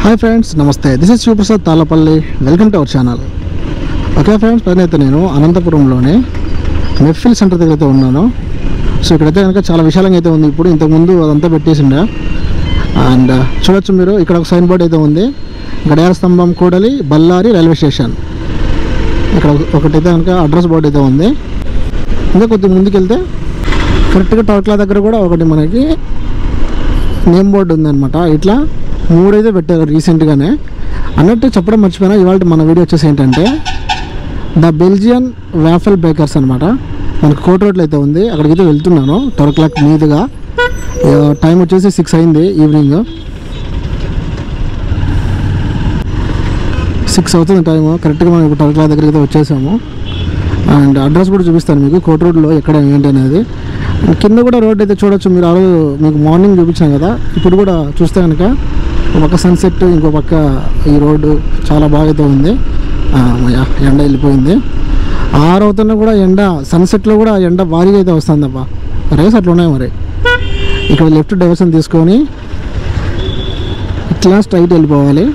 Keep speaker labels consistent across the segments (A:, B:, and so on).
A: Hi friends నమస్తే this is Shivaprasad Tallapalli welcome to our channel okay friends పైన అయితే నేను అనంతపురంలోనే మెఫిల్ సెంటర్ దగ్గర అయితే ఉన్నాను సో ఇక్కడైతే కనుక చాలా విశాలంగా అయితే ఉంది ఇప్పుడు ఇంతకుముందు అదంతా పెట్టేసిండే అండ్ చూడొచ్చు మీరు ఇక్కడ ఒక సైన్ బోర్డ్ అయితే ఉంది గడియార స్తంభం కూడలి బళ్ళారి రైల్వే స్టేషన్ ఇక్కడ ఒక- ఒకటైతే కనుక అడ్రస్ బోర్డు అయితే ఉంది ఇంకా కొద్దిగా ముందుకెళ్తే కరెక్ట్గా టవర్క్లా దగ్గర కూడా ఒకటి మనకి నేమ్ బోర్డు ఉందన్నమాట ఇట్లా మూడైతే పెట్టారు రీసెంట్గానే అన్నట్టు చెప్పడం మర్చిపోయినా ఇవాళ మన వీడియో వచ్చేసి ఏంటంటే ద బెల్జియన్ వ్యాఫల్ బేకర్స్ అనమాట మనకు కోట్ రోడ్లో అయితే ఉంది అక్కడికైతే వెళ్తున్నాను ట్వెల్వ్ క్లాక్ మీదుగా టైం వచ్చేసి సిక్స్ అయింది ఈవినింగ్ సిక్స్ అవుతుంది టైం కరెక్ట్గా మనం ఇప్పుడు ట్వెల్వ్ క్లాక్ దగ్గరికి అయితే వచ్చేసాము అండ్ అడ్రస్ కూడా చూపిస్తాను మీకు కోట్ రోడ్లో ఎక్కడ ఏంటి అనేది అండ్ కింద కూడా రోడ్ అయితే చూడొచ్చు మీరు ఆ రోజు మీకు మార్నింగ్ చూపించాను కదా ఇప్పుడు కూడా చూస్తే కనుక ఒక పక్క సన్సెట్ ఇంకో పక్క ఈ రోడ్డు చాలా బాగా అయితే ఉంది ఆ, మయ్యా, ఎండ వెళ్ళిపోయింది ఆరు అవుతున్నా కూడా ఎండ సన్సెట్లో కూడా ఎండ భారీగా అయితే వస్తుంది అబ్బా రేస్ అట్లా ఉన్నాయి మరి ఇక్కడ లెఫ్ట్ డైవర్షన్ తీసుకొని ఇట్లా స్ట్రైట్ వెళ్ళిపోవాలి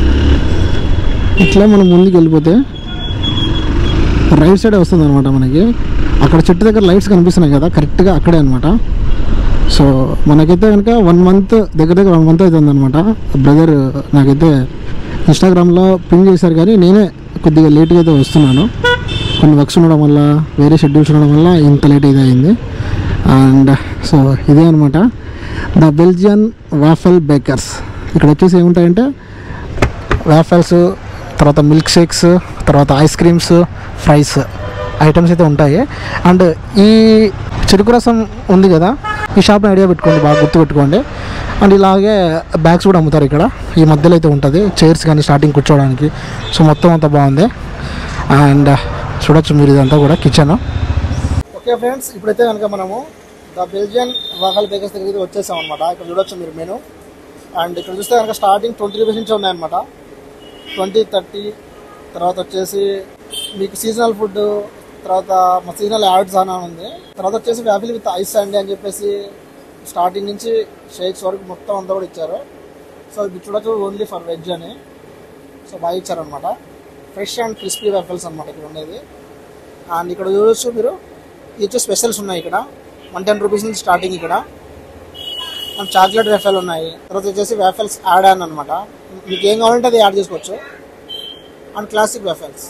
A: ఇట్లా మనం ముందుకు వెళ్ళిపోతే రైట్ సైడ్ వస్తుంది అనమాట మనకి అక్కడ చెట్టు దగ్గర లైట్స్ కనిపిస్తున్నాయి కదా కరెక్ట్గా అక్కడే అనమాట సో మనకైతే కనుక వన్ మంత్ దగ్గర దగ్గర వన్ మంత్ అవుతుంది అనమాట బ్రదర్ నాకైతే ఇన్స్టాగ్రామ్లో పింగ్ చేశారు కానీ నేనే కొద్దిగా లేట్గా అయితే వస్తున్నాను కొన్ని వర్క్స్ ఉండడం వల్ల వేరే షెడ్యూల్స్ ఉండడం వల్ల ఇంత లేట్ అయితే అయింది అండ్ సో ఇదే అనమాట ద బెల్జియన్ వాఫల్ బేకర్స్ ఇక్కడ వచ్చేసి ఏముంటాయంటే వేఫల్స్ తర్వాత మిల్క్ షేక్స్ తర్వాత ఐస్ క్రీమ్స్ ఫ్రైస్ ఐటమ్స్ అయితే ఉంటాయి అండ్ ఈ చెరుకు రసం ఉంది కదా ఈ షాప్ ఐడియా పెట్టుకోండి బాగా గుర్తు పెట్టుకోండి అండ్ ఇలాగే బ్యాగ్స్ కూడా అమ్ముతారు ఇక్కడ ఈ మధ్యలో అయితే ఉంటుంది చైర్స్ కానీ స్టార్టింగ్ కూర్చోవడానికి సో మొత్తం అంతా బాగుంది అండ్ చూడొచ్చు మీరు ఇదంతా కూడా కిచెన్ ఓకే ఫ్రెండ్స్ ఇప్పుడైతే కనుక మనము ద బెల్జియన్ వాకల్ బేకర్స్ దగ్గరికి వచ్చేసాం అనమాట ఇక్కడ చూడొచ్చు మీరు మెను అండ్ ఇక్కడ చూస్తే కనుక స్టార్టింగ్ ట్వంటీ రూపీస్ నుంచి ఉన్నాయన్నమాట ట్వంటీ థర్టీ తర్వాత వచ్చేసి మీకు సీజనల్ ఫుడ్ తర్వాత మా సీజనల్ యాడ్స్ అని ఉంది తర్వాత వచ్చేసి వ్యాపిల్ విత్ ఐస్ అండి అని చెప్పేసి స్టార్టింగ్ నుంచి షేక్స్ వరకు మొత్తం అంతా కూడా ఇచ్చారు సో ఇది చూడొచ్చు ఓన్లీ ఫర్ వెజ్ అని సో బాగా ఇచ్చారనమాట ఫ్రెష్ అండ్ క్రిస్పీ వ్యాఫిల్స్ అనమాట ఇక్కడ ఉండేది అండ్ ఇక్కడ చూడొచ్చు మీరు ఇది వచ్చి స్పెషల్స్ ఉన్నాయి ఇక్కడ వన్ టెన్ రూపీస్ నుంచి స్టార్టింగ్ ఇక్కడ అండ్ చాక్లెట్ వేఫెల్ ఉన్నాయి తర్వాత వచ్చేసి వేఫెల్స్ యాడ్ అని అనమాట మీకు ఏం కావాలంటే అది యాడ్ చేసుకోవచ్చు అండ్ క్లాసిక్ వేఫెల్స్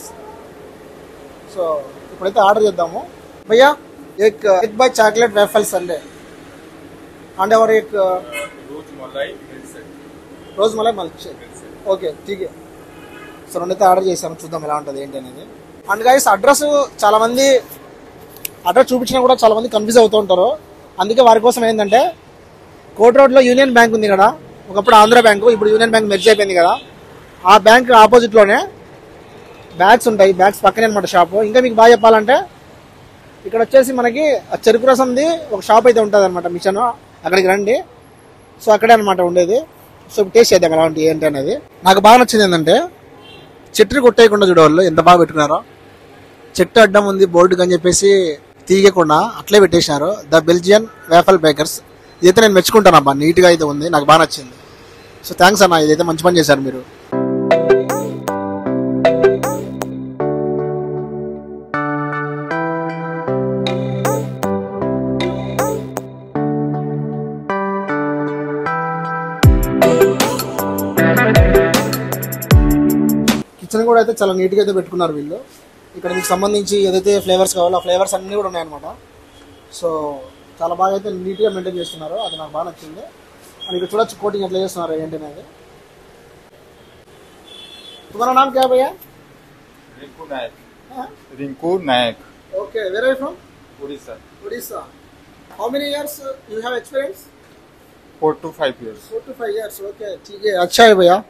A: సో ఇప్పుడైతే ఆర్డర్ చేద్దాము భయ్యా egg egg by chocolate waffles అండి అండ్ ఎవరు ఎగ్
B: रोज मलाई मिल सकती
A: రోజు మళ్ళీ మళ్ళీ ఓకే ఠీక్ సో రెండైతే ఆర్డర్ చేశాను చూద్దాం ఎలా ఉంటుంది ఏంటి అనేది అండ్ గైస్ అడ్రస్ చాలా మంది అడ్రస్ చూపించినా కూడా చాలా మంది కన్ఫ్యూజ్ అవుతూ ఉంటారు అందుకే వారి కోసం ఏంటంటే కోట్ రోడ్లో యూనియన్ బ్యాంక్ ఉంది కదా ఒకప్పుడు ఆంధ్ర బ్యాంకు ఇప్పుడు యూనియన్ బ్యాంక్ మెర్జ్ అయిపోయింది కదా ఆ బ్యాంక్ ఆపోజిట్లోనే బ్యాగ్స్ ఉంటాయి బ్యాగ్స్ పక్కనే అనమాట షాపు ఇంకా మీకు బాగా చెప్పాలంటే ఇక్కడ వచ్చేసి మనకి ఆ చెరుకు రసంది ఒక షాప్ అయితే ఉంటుంది అనమాట మిషన్ అక్కడికి రండి సో అక్కడే అనమాట ఉండేది సో ఇప్పుడు టేస్ట్ చేద్దాం ఎలా ఉంటుంది ఏంటి అనేది నాకు బాగా నచ్చింది ఏంటంటే చెట్టుని కొట్టేయకుండా చూడవాళ్ళు ఎంత బాగా పెట్టుకున్నారో చెట్టు అడ్డం ఉంది బోర్డు అని చెప్పేసి తీయకుండా అట్లే పెట్టేసినారు ద బెల్జియన్ వేఫల్ బేకర్స్ ఇదైతే నేను మెచ్చుకుంటాను అబ్బా నీట్గా అయితే ఉంది నాకు బాగా నచ్చింది సో థ్యాంక్స్ అన్న ఇదైతే మంచి పని చేశారు మీరు కిచెన్ కూడా అయితే చాలా నీట్గా అయితే పెట్టుకున్నారు వీళ్ళు ఇక్కడ మీకు సంబంధించి ఏదైతే ఫ్లేవర్స్ కావాలో ఆ ఫ్లేవర్స్ అన్నీ కూడా ఉన్నాయన్నమాట సో చాలా బాగా అయితే నీట్గా మెయింటైన్ చేస్తున్నారు అది నాకు బాగా నచ్చింది అండ్ ఇక్కడ చూడొచ్చు కోటింగ్ ఎట్లా చేస్తున్నారు ఏంటి అనేది तुम्हारा नाम क्या है भैया
B: Rinku Nayak Rinku Nayak
A: okay where are from
B: Orissa
A: Orissa how many years you have experience
B: four to five years
A: four to five years okay ठीक है अच्छा है भैया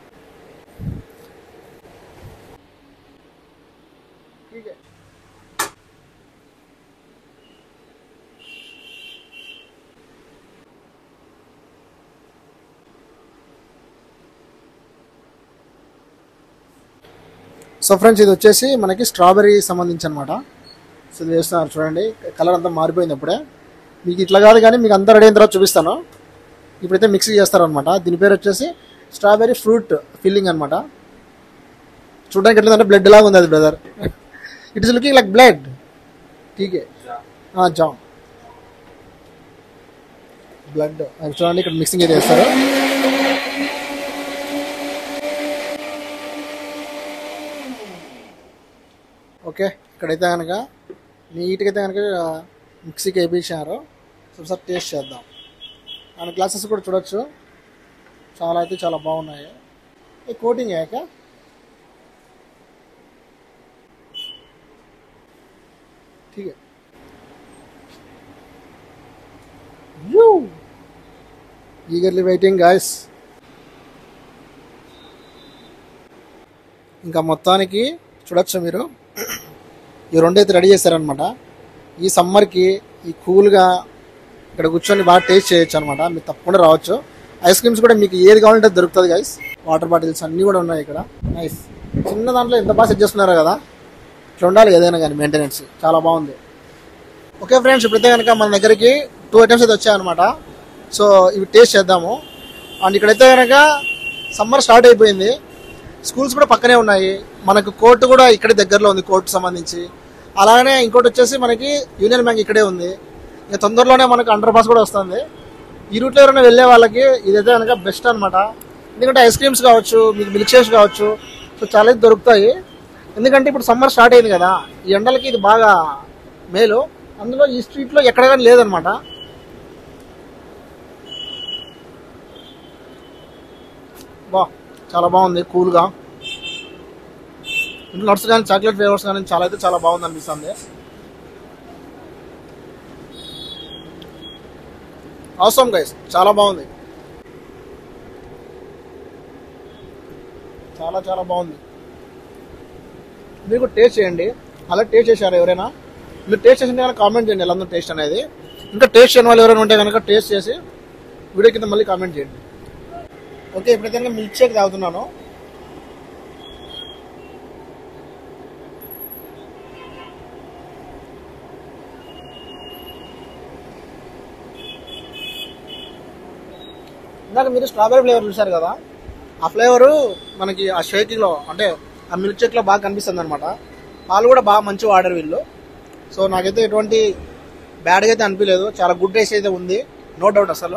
A: ठीक है సో ఫ్రెండ్స్ ఇది వచ్చేసి మనకి స్ట్రాబెర్రీ సంబంధించి అనమాట సో ఇది వేస్తున్నారు చూడండి కలర్ అంతా మారిపోయింది అప్పుడే మీకు ఇట్లా కాదు కానీ మీకు అంతా రెడీ అయిన తర్వాత చూపిస్తాను ఇప్పుడైతే మిక్సీ చేస్తారనమాట దీని పేరు వచ్చేసి స్ట్రాబెరీ ఫ్రూట్ ఫిల్లింగ్ అనమాట చూడడానికి ఎట్లా బ్లడ్ లాగా ఉంది అది brother it is looking like blood ఠీకే జామ్ బ్లడ్ అది చూడండి ఇక్కడ మిక్సింగ్ అయితే చేస్తారు ఓకే ఇక్కడైతే కనుక నీట్గా అయితే కనుక మిక్సీకి వేయించారు సో సార్ టేస్ట్ చేద్దాం అండ్ గ్లాసెస్ కూడా చూడొచ్చు చాలా అయితే చాలా బాగున్నాయి ఈ కోటింగ్ అయ్యాక ठीक है యూ ఈగర్లీ వెయిటింగ్ గాయస్ ఇంకా మొత్తానికి చూడొచ్చు మీరు ఈ రెండు అయితే రెడీ చేశారనమాట ఈ సమ్మర్కి ఈ కూల్గా ఇక్కడ కూర్చొని బాగా టేస్ట్ చేయొచ్చు అనమాట మీరు తప్పకుండా రావచ్చు ఐస్ క్రీమ్స్ కూడా మీకు ఏది కావాలంటే దొరుకుతుంది గైస్ వాటర్ బాటిల్స్ అన్నీ కూడా ఉన్నాయి ఇక్కడ నైస్ చిన్న దాంట్లో ఎంత బాగా సెట్ చేస్తున్నారో కదా ఇట్లా ఉండాలి ఏదైనా కానీ మెయింటెనెన్స్ చాలా బాగుంది ఓకే ఫ్రెండ్స్ ఇప్పుడైతే కనుక మన దగ్గరికి టూ ఐటమ్స్ అయితే వచ్చాయన్నమాట సో ఇవి టేస్ట్ చేద్దాము అండ్ ఇక్కడైతే కనుక సమ్మర్ స్టార్ట్ అయిపోయింది స్కూల్స్ కూడా పక్కనే ఉన్నాయి మనకు కోర్టు కూడా ఇక్కడే దగ్గరలో ఉంది కోర్టు సంబంధించి అలాగనే ఇంకోటి వచ్చేసి మనకి యూనియన్ బ్యాంక్ ఇక్కడే ఉంది ఇక తొందరలోనే మనకు అండర్ పాస్ కూడా వస్తుంది ఈ రూట్లో ఎవరైనా వెళ్ళే వాళ్ళకి ఇదైతే కనుక బెస్ట్ అనమాట ఎందుకంటే ఐస్ క్రీమ్స్ కావచ్చు మీకు మిల్క్ షేక్స్ కావచ్చు సో చాలా అయితే దొరుకుతాయి ఎందుకంటే ఇప్పుడు సమ్మర్ స్టార్ట్ అయింది కదా ఈ ఎండలకి ఇది బాగా మేలు అందులో ఈ స్ట్రీట్లో ఎక్కడ కానీ లేదనమాట బా చాలా బాగుంది కూల్గా ఇంట్లో నట్స్ కానీ చాక్లెట్ ఫ్లేవర్స్ కానీ చాలా అయితే చాలా బాగుంది అనిపిస్తుంది అవసరం గైస్ చాలా బాగుంది చాలా చాలా బాగుంది మీరు కూడా టేస్ట్ చేయండి అలా టేస్ట్ చేశారు ఎవరైనా మీరు టేస్ట్ చేసింటే కనుక కామెంట్ చేయండి ఎలా ఉందో టేస్ట్ అనేది ఇంకా టేస్ట్ చేయని వాళ్ళు ఎవరైనా ఉంటే కనుక టేస్ట్ చేసి వీడియో కింద మళ్ళీ కామెంట్ చేయండి ఓకే ఇప్పుడైతే కనుక మిల్క్ షేక్ తాగుతున్నాను ఇందాక మీరు స్ట్రాబెరీ ఫ్లేవర్ చూసారు కదా ఆ ఫ్లేవరు మనకి ఆ షేకింగ్లో అంటే ఆ మిల్క్ షేక్లో బాగా కనిపిస్తుంది అనమాట పాలు కూడా బాగా మంచి వాడారు వీళ్ళు సో నాకైతే ఎటువంటి బ్యాడ్గా అయితే అనిపించలేదు చాలా గుడ్ టేస్ట్ అయితే ఉంది నో డౌట్ అసలు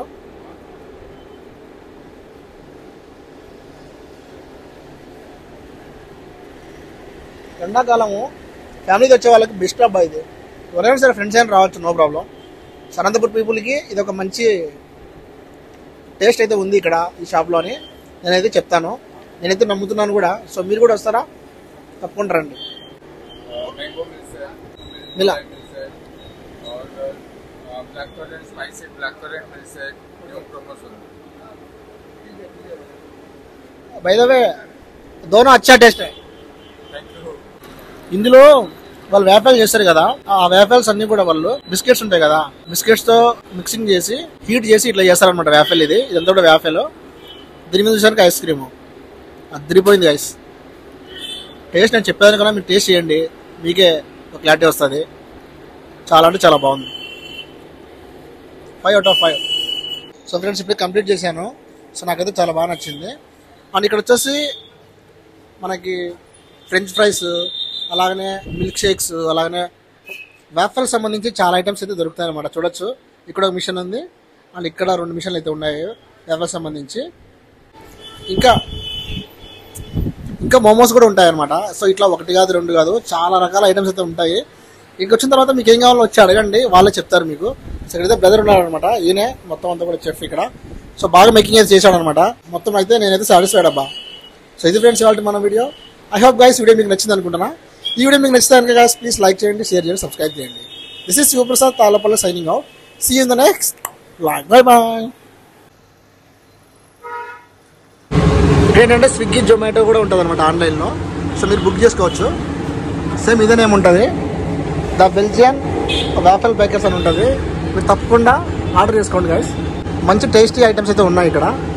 A: ఎండాకాలము ఫ్యామిలీకి వచ్చే వాళ్ళకి బెస్ట్ అబ్బా ఇది ఎవరైనా సరే ఫ్రెండ్స్ అయినా రావచ్చు నో ప్రాబ్లం అనంతపూర్ పీపుల్కి ఇది ఒక మంచి టేస్ట్ అయితే ఉంది ఇక్కడ ఈ షాప్లోని నేనైతే చెప్తాను నేనైతే నమ్ముతున్నాను కూడా సో మీరు కూడా వస్తారా తప్పకుండా రండి
B: मैंगो मिल्क है
A: मिला।
B: मिल्क है और black currant spicy black currant milk है new promotion
A: by the way దోనో అచ్చా టేస్ట్
B: थैंक यू
A: ఇందులో వాళ్ళు వేపాలు చేస్తారు కదా ఆ వేపాల్స్ అన్ని కూడా వాళ్ళు బిస్కెట్స్ ఉంటాయి కదా బిస్కెట్స్ తో మిక్సింగ్ చేసి హీట్ చేసి ఇట్లా చేస్తారనమాట వేఫెల్ ఇది ఇదంతా కూడా వేఫెల్ దీని మీద చూసానికి ఐస్ క్రీమ్ అదిరిపోయింది ఐస్ టేస్ట్ నేను చెప్పాను కదా మీరు టేస్ట్ చేయండి మీకే ఒక క్లారిటీ వస్తుంది చాలా అంటే చాలా బాగుంది five out of five so friends ఇప్పుడు కంప్లీట్ చేశాను సో నాకైతే చాలా బాగా నచ్చింది అండ్ ఇక్కడ వచ్చేసి మనకి ఫ్రెంచ్ ఫ్రైస్ అలాగనే మిల్క్ షేక్స్ అలాగనే వేఫల్ సంబంధించి చాలా ఐటమ్స్ అయితే దొరుకుతాయి అనమాట చూడొచ్చు ఇక్కడ ఒక మిషన్ ఉంది అండ్ ఇక్కడ రెండు మిషన్లు అయితే ఉన్నాయి వేఫల్ సంబంధించి ఇంకా ఇంకా మోమోస్ కూడా ఉంటాయి అనమాట సో ఇట్లా ఒకటి కాదు రెండు కాదు చాలా రకాల ఐటమ్స్ అయితే ఉంటాయి ఇంకొచ్చిన తర్వాత మీకు ఏం కావాలో వచ్చి అడగండి వాళ్ళే చెప్తారు మీకు సో ఇక్కడైతే బ్రదర్ ఉన్నారనమాట ఈయనే మొత్తం అంతా కూడా చెఫ్ ఇక్కడ సో బాగా మేకింగ్ అయితే చేశాడు అనమాట మొత్తం అయితే నేనైతే సాటిస్ఫైడ్ అబ్బా సో ఇది ఫ్రెండ్స్ ఇవాళ మన video I hope guys video మీకు నచ్చింది అనుకుంటున్నా ఈ వీడియో మీకు నచ్చితే కనుక గైస్ ప్లీజ్ లైక్ చేయండి షేర్ చేయండి సబ్స్క్రైబ్ చేయండి this is Shivaprasad Tallapalli signing out see in the next blog bye bye ఏంటంటే స్విగ్గీ జొమాటో కూడా ఉంటుంది అనమాట ఆన్లైన్లో సో మీరు బుక్ చేసుకోవచ్చు సేమ్ ఇదే నేమ్ ఉంటుంది ద బెల్జియన్ వాఫెల్ బేకర్స్ అని ఉంటుంది మీరు తప్పకుండా ఆర్డర్ చేసుకోండి గైస్ మంచి టేస్టీ ఐటమ్స్ అయితే ఉన్నాయి ఇక్కడ